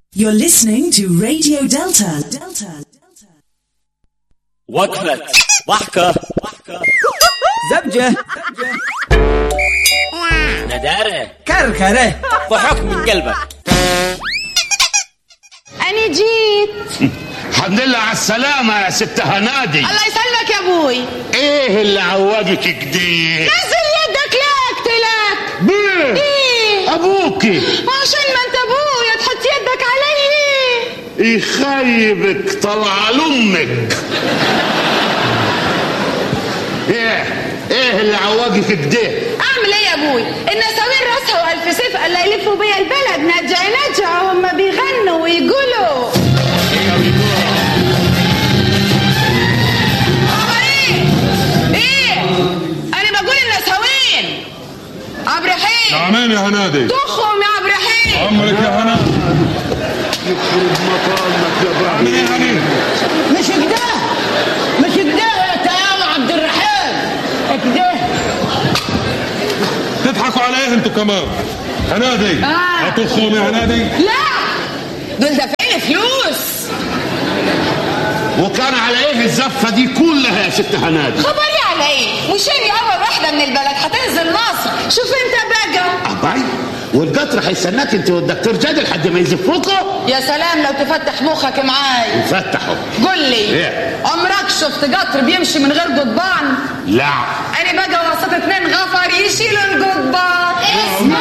You're listening to Radio Delta. Delta. وقفة ضحكة زبجة ندارة كركرة ضحك من قلبك أنا جيت الحمد لله على السلامة يا ست هنادي الله يسلمك يا أبوي ايه اللي عوجك كده نزل يدك لا أقتلك بيه إيه ابوكي عشان ما أنت أبويا تحط يدك علي يخيبك طلع لامك ايه ايه اللي عوجك كده أعمل إيه يا أبوي النساوين راسها وألف سيف ألا يلفوا بيا البلد نجع نجع وهم بيغنوا ويقولوا بابا إيه إيه أنا بقول النساوين عبد الرحيم نعمين يا هنادي ضخهم يا عبد الرحيم عمرك يا هنا نعمين يا هنين مش كده مش كده يا تمام عبد الرحيم كده تضحكوا على ايه انتوا كمان هنادي آه. هتخهم يا هنادي لا دول دافعين فلوس وكان على ايه الزفة دي كلها يا ست هنادي خبري على ايه مش اني اول واحده من البلد هتنزل مصر شوف انت بقى أباي والقطر هيستناك انت والدكتور جاد لحد ما يزفوكوا يا سلام لو تفتح مخك معاي فتحوا قول لي إيه؟ عمرك شفت قطر بيمشي من غير قضبان لا انا بقى وسط اتنين غفر يشيلوا القضبان اسمع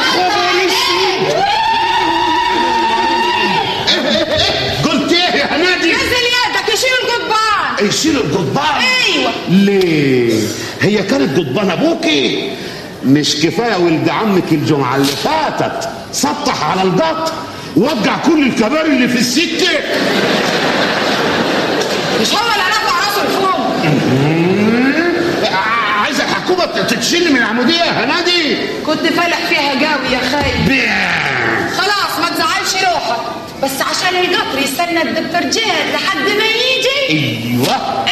قلت ايه يا هنادي نزل يدك يشيلوا القضبان يشيلوا القضبان ايوه ليه هي كانت قضبان ابوكي مش كفايه ولد عمك الجمعه اللي فاتت سطح على القط وقع كل الكبار اللي في السكه مش هو اللي رفع راسه لفوق عايز الحكومه تتشيل من العموديه يا هنادي كنت فالح فيها قوي يا خي خلاص ما تزعلش روحك بس عشان القطر يستنى الدكتور جاد لحد ما يجي ايوه